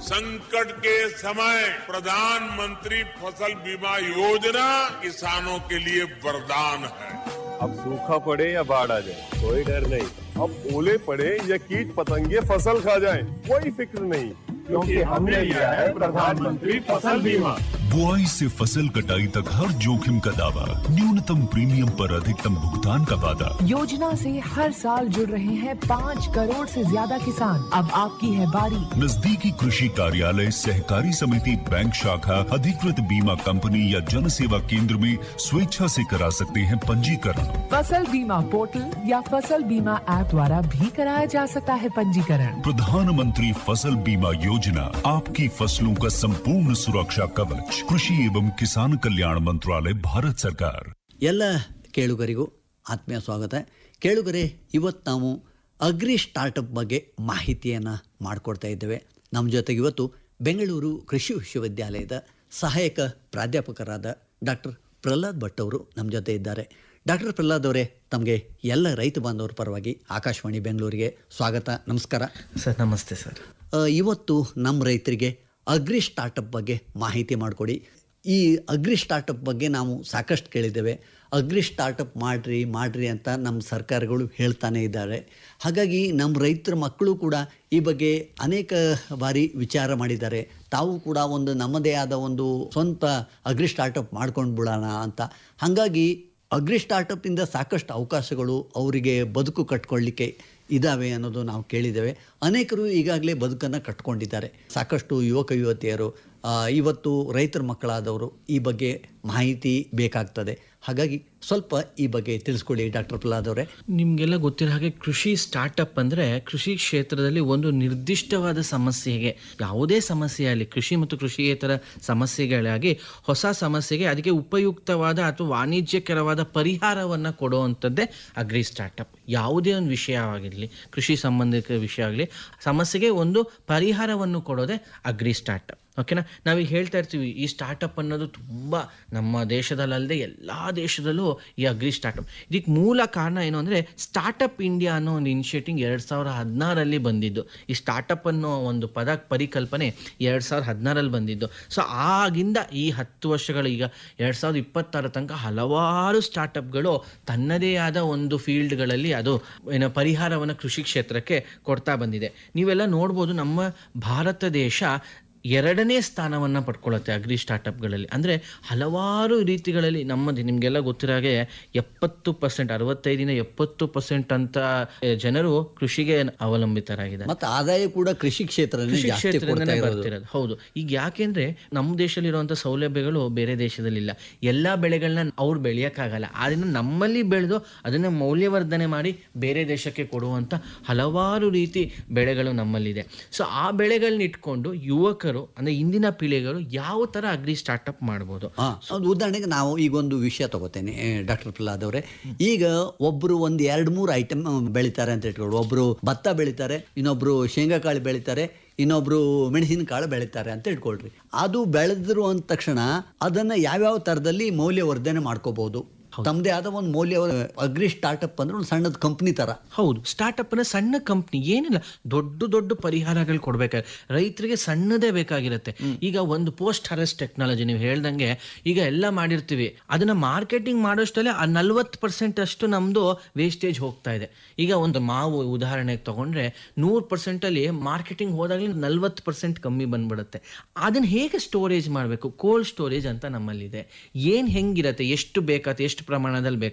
संकट के समय प्रधानमंत्री फसल बीमा योजना किसानों के लिए वरदान है अब सूखा पड़े या बाढ़ आ जाए कोई डर नहीं अब ओले पड़े या कीट पतंगे फसल खा जाए कोई फिक्र नहीं क्योंकि हमने लिया है प्रधानमंत्री फसल बीमा बुआई से फसल कटाई तक हर जोखिम का दावा न्यूनतम प्रीमियम पर अधिकतम भुगतान का वादा योजना से हर साल जुड़ रहे हैं पाँच करोड़ से ज्यादा किसान अब आपकी है बारी नजदीकी कृषि कार्यालय सहकारी समिति बैंक शाखा अधिकृत बीमा कंपनी या जन सेवा केंद्र में स्वेच्छा से करा सकते हैं पंजीकरण फसल बीमा पोर्टल या फसल बीमा ऐप द्वारा भी कराया जा सकता है पंजीकरण प्रधानमंत्री फसल बीमा योजना आपकी फसलों का संपूर्ण सुरक्षा कवच कृषि एवं किसान कल्याण मंत्रालय भारत सरकार ಎಲ್ಲ ಕೇಳುಗರಿಗೂ ಆತ್ಮೀಯ ಸ್ವಾಗತ ಕೇಳುಗರೆ ಇವತ್ತು ನಾವು ಅಗ್ರಿ ಸ್ಟಾರ್ಟಪ್ ಬಗ್ಗೆ ಮಾಹಿತಿಯನ್ನು ಮಾಡಿಕೊಡ್ತಾ ಇದ್ದೇವೆ ನಮ್ಮ ಜೊತೆಗೆ ಇವತ್ತು ಬೆಂಗಳೂರು ಕೃಷಿ ವಿಶ್ವವಿದ್ಯಾಲಯದ ಸಹಾಯಕ ಪ್ರಾಧ್ಯಾಪಕರಾದ ಡಾಕ್ಟರ್ ಪ್ರಹ್ಲಾದ್ ಭಟ್ ಅವರು ನಮ್ಮ ಜೊತೆ ಇದ್ದಾರೆ ಡಾಕ್ಟರ್ ಪ್ರಹ್ಲಾದ್ ಅವರೇ ತಮಗೆ ಎಲ್ಲ ರೈತ ಬಾಂಧವರ ಪರವಾಗಿ ಆಕಾಶವಾಣಿ ಬೆಂಗಳೂರಿಗೆ ಸ್ವಾಗತ ನಮಸ್ಕಾರ ಸರ್ ನಮಸ್ತೆ ಸರ್ ಆ, ಇವತ್ತು ನಮ್ಮ ರೈತರಿಗೆ ಅಗ್ರಿ ಸ್ಟಾರ್ಟಪ್ ಬಗ್ಗೆ ಮಾಹಿತಿ ಮಾಡಿಕೊಡಿ ಈ ಅಗ್ರಿ ಸ್ಟಾರ್ಟಪ್ ಬಗ್ಗೆ ನಾವು ಸಾಕಷ್ಟು ಕೇಳಿದ್ದೇವೆ ಅಗ್ರಿ ಸ್ಟಾರ್ಟಪ್ ಮಾಡಿರಿ ಮಾಡಿರಿ ಅಂತ ನಮ್ಮ ಸರ್ಕಾರಗಳು ಹೇಳ್ತಾನೆ ಇದ್ದಾರೆ ಹಾಗಾಗಿ ನಮ್ಮ ರೈತರ ಮಕ್ಕಳು ಕೂಡ ಈ ಬಗ್ಗೆ ಅನೇಕ ಬಾರಿ ವಿಚಾರ ಮಾಡಿದ್ದಾರೆ ತಾವು ಕೂಡ ಒಂದು ನಮ್ಮದೇ ಆದ ಒಂದು ಸ್ವಂತ ಅಗ್ರಿ ಸ್ಟಾರ್ಟಪ್ ಮಾಡ್ಕೊಂಡು ಬಿಡೋಣ ಅಂತ ಹಾಗಾಗಿ ಅಗ್ರಿ ಸ್ಟಾರ್ಟಪ್ಪಿಂದ ಸಾಕಷ್ಟು ಅವಕಾಶಗಳು ಅವರಿಗೆ ಬದುಕು ಕಟ್ಕೊಳ್ಳಿಕ್ಕೆ ಇದ್ದಾವೆ ಅನ್ನೋದು ನಾವು ಕೇಳಿದ್ದೇವೆ ಅನೇಕರು ಈಗಾಗಲೇ ಬದುಕನ್ನು ಕಟ್ಕೊಂಡಿದ್ದಾರೆ ಸಾಕಷ್ಟು ಯುವಕ ಯುವತಿಯರು ಆ, ಇವತ್ತು ರೈತರ ಮಕ್ಕಳಾದವರು ಈ ಬಗ್ಗೆ ಮಾಹಿತಿ ಬೇಕಾಗ್ತದೆ ಹಾಗಾಗಿ ಸ್ವಲ್ಪ ಈ ಬಗ್ಗೆ ತಿಳಿಸ್ಕೊಳ್ಳಿ ಡಾಕ್ಟರ್ ಪ್ರಹ್ಲಾದ್ ಅವರೇ ನಿಮಗೆಲ್ಲ ಗೊತ್ತಿರೋ ಹಾಗೆ ಕೃಷಿ ಸ್ಟಾರ್ಟಪ್ ಅಂದರೆ ಕೃಷಿ ಕ್ಷೇತ್ರದಲ್ಲಿ ಒಂದು ನಿರ್ದಿಷ್ಟವಾದ ಸಮಸ್ಯೆಗೆ ಯಾವುದೇ ಸಮಸ್ಯೆ ಆಗಲಿ ಕೃಷಿ ಮತ್ತು ಕೃಷಿಯೇತರ ಸಮಸ್ಯೆಗಳಾಗಿ ಹೊಸ ಸಮಸ್ಯೆಗೆ ಅದಕ್ಕೆ ಉಪಯುಕ್ತವಾದ ಅಥವಾ ವಾಣಿಜ್ಯಕರವಾದ ಪರಿಹಾರವನ್ನು ಕೊಡುವಂಥದ್ದೇ ಅಗ್ರಿ ಸ್ಟಾರ್ಟಪ್ ಯಾವುದೇ ಒಂದು ವಿಷಯವಾಗಿರಲಿ ಕೃಷಿ ಸಂಬಂಧಿತ ವಿಷಯ ಆಗಲಿ ಸಮಸ್ಯೆಗೆ ಒಂದು ಪರಿಹಾರವನ್ನು ಕೊಡೋದೇ ಅಗ್ರಿ ಸ್ಟಾರ್ಟಪ್ ಓಕೆನಾ ನಾವೀಗ ಹೇಳ್ತಾ ಇರ್ತೀವಿ ಈ ಸ್ಟಾರ್ಟಪ್ ಅನ್ನೋದು ತುಂಬ ನಮ್ಮ ದೇಶದಲ್ಲದೆ ಎಲ್ಲ ದೇಶದಲ್ಲೂ ಈ ಅಗ್ರಿ ಸ್ಟಾರ್ಟಪ್ ಇದಕ್ಕೆ ಮೂಲ ಕಾರಣ ಏನು ಅಂದರೆ ಸ್ಟಾರ್ಟಪ್ ಇಂಡಿಯಾ ಅನ್ನೋ ಒಂದು ಇನಿಷಿಯೇಟಿವ್ ಎರಡು ಸಾವಿರದ ಹದಿನಾರಲ್ಲಿ ಬಂದಿದ್ದು ಈ ಸ್ಟಾರ್ಟಪ್ ಅನ್ನೋ ಒಂದು ಪದ ಪರಿಕಲ್ಪನೆ ಎರಡು ಸಾವಿರದ ಹದಿನಾರಲ್ಲಿ ಬಂದಿದ್ದು ಸೊ ಆಗಿಂದ ಈ ಹತ್ತು ವರ್ಷಗಳು ಈಗ ಎರಡು ಸಾವಿರದ ಇಪ್ಪತ್ತಾರ ತನಕ ಹಲವಾರು ಸ್ಟಾರ್ಟಪ್ಗಳು ತನ್ನದೇ ಆದ ಒಂದು ಫೀಲ್ಡ್ಗಳಲ್ಲಿ ಅದು ಏನೋ ಪರಿಹಾರವನ್ನು ಕೃಷಿ ಕ್ಷೇತ್ರಕ್ಕೆ ಕೊಡ್ತಾ ಬಂದಿದೆ ನೀವೆಲ್ಲ ನೋಡ್ಬೋದು ನಮ್ಮ ಭಾರತ ದೇಶ ಎರಡನೇ ಸ್ಥಾನವನ್ನು ಪಡ್ಕೊಳ್ಳುತ್ತೆ ಅಗ್ರಿ ಸ್ಟಾರ್ಟಪ್ಗಳಲ್ಲಿ ಅಂದರೆ ಹಲವಾರು ರೀತಿಗಳಲ್ಲಿ ನಮ್ಮದು ನಿಮಗೆಲ್ಲ ಗೊತ್ತಿರೋ ಹಾಗೆ ಎಪ್ಪತ್ತು ಪರ್ಸೆಂಟ್ ಅರವತ್ತೈದಿಂದ ಎಪ್ಪತ್ತು ಪರ್ಸೆಂಟ್ ಅಂತ ಎ, ಜನರು ಕೃಷಿಗೆ ಅವಲಂಬಿತರಾಗಿದ್ದಾರೆ ಮತ್ತು ಆದಾಯ ಕೂಡ ಕೃಷಿ ಕ್ಷೇತ್ರನೇ ಕೃಷಿ ಜಾಸ್ತಿ ಕೊಡ್ತಾ ಕ್ಷೇತ್ರದಿಂದನೇ ಇರೋದು ಬರ್ತಿರೋದು ಹೌದು ಈಗ ಯಾಕೆಂದ್ರೆ ನಮ್ಮ ದೇಶದಲ್ಲಿರುವಂಥ ಸೌಲಭ್ಯಗಳು ಬೇರೆ ದೇಶದಲ್ಲಿಲ್ಲ ಎಲ್ಲ ಬೆಳೆಗಳನ್ನ ಅವ್ರು ಬೆಳೆಯೋಕ್ಕಾಗಲ್ಲ ಆದ್ರಿಂದ ನಮ್ಮಲ್ಲಿ ಬೆಳೆದು ಅದನ್ನ ಮೌಲ್ಯವರ್ಧನೆ ಮಾಡಿ ಬೇರೆ ದೇಶಕ್ಕೆ ಕೊಡುವಂಥ ಹಲವಾರು ರೀತಿ ಬೆಳೆಗಳು ನಮ್ಮಲ್ಲಿದೆ ಸೊ ಆ ಬೆಳೆಗಳನ್ನ ಇಟ್ಕೊಂಡು ಯುವಕರು ಅಂದ್ರೆ ಇಂದಿನ ಪೀಳಿಗೆಗಳು ಯಾವ ಥರ ಅಗ್ರಿ ಸ್ಟಾರ್ಟಪ್ ಮಾಡ್ಬೋದು ಹಾಂ ಒಂದು ಉದಾಹರಣೆಗೆ ನಾವು ಈಗ ಒಂದು ವಿಷಯ ತಗೋತೇನೆ ಡಾಕ್ಟರ್ ಪ್ರಹ್ಲಾದ್ ಅವರೇ ಈಗ ಒಬ್ಬರು ಒಂದು ಎರಡು ಮೂರು ಐಟಮ್ ಬೆಳಿತಾರೆ ಅಂತ ಇಟ್ಕೊಳ್ಳಿ ಒಬ್ಬರು ಭತ್ತ ಬೆಳಿತಾರೆ ಇನ್ನೊಬ್ರು ಶೇಂಗಾ ಕಾಳು ಬೆಳಿತಾರೆ ಇನ್ನೊಬ್ರು ಮೆಣಸಿನಕಾಳು ಬೆಳಿತಾರೆ ಅಂತ ಇಟ್ಕೊಳ್ರಿ ಅದು ಬೆಳೆದ್ರು ಅಂದ ತಕ್ಷಣ ಅದನ್ನ ಯಾವ್ಯಾವ ಥರದಲ್ಲಿ ಮೌಲ್ಯವರ್ಧನೆ ಮಾಡ್ಕೋಬಹುದು ತಮ್ಮದೇ ಆದ ಒಂದು ಮೌಲ್ಯ ಅಗ್ರಿ ಸ್ಟಾರ್ಟಪ್ ಅಂದ್ರೆ ಒಂದು ಸಣ್ಣದ ಕಂಪ್ನಿ ತರ ಹೌದು ಸ್ಟಾರ್ಟಪ್ ಅಂದ್ರೆ ಸಣ್ಣ ಕಂಪ್ನಿ ಏನಿಲ್ಲ ದೊಡ್ಡ ದೊಡ್ಡ ಪರಿಹಾರಗಳು ಕೊಡ್ಬೇಕಾದ್ರೆ ರೈತರಿಗೆ ಸಣ್ಣದೇ ಬೇಕಾಗಿರುತ್ತೆ ಈಗ ಒಂದು ಪೋಸ್ಟ್ ಹಾರೆಸ್ಟ್ ಟೆಕ್ನಾಲಜಿ ನೀವು ಹೇಳ್ದಂಗೆ ಈಗ ಎಲ್ಲ ಮಾಡಿರ್ತೀವಿ ಅದನ್ನ ಮಾರ್ಕೆಟಿಂಗ್ ಮಾಡೋಷ್ಟಲ್ಲೇ ಆ ನಲ್ವತ್ತು ಪರ್ಸೆಂಟ್ ಅಷ್ಟು ನಮ್ದು ವೇಸ್ಟೇಜ್ ಹೋಗ್ತಾ ಇದೆ ಈಗ ಒಂದು ಮಾವು ಉದಾಹರಣೆಗೆ ತಗೊಂಡ್ರೆ ನೂರು ಪರ್ಸೆಂಟ್ ಅಲ್ಲಿ ಮಾರ್ಕೆಟಿಂಗ್ ಹೋದಾಗಲೇ ನಲ್ವತ್ತು ಪರ್ಸೆಂಟ್ ಕಮ್ಮಿ ಬಂದ್ಬಿಡುತ್ತೆ ಅದನ್ನ ಹೇಗೆ ಸ್ಟೋರೇಜ್ ಮಾಡಬೇಕು ಕೋಲ್ಡ್ ಸ್ಟೋರೇಜ್ ಅಂತ ನಮ್ಮಲ್ಲಿದೆ ಏನ್ ಹೆಂಗಿರತ್ತೆ ಎಷ್ಟು ಬೇಕಾಗುತ್ತೆ ಎಷ್ಟು ಪ್ರಮಾಣದಲ್ಲಿ ಬೇಕು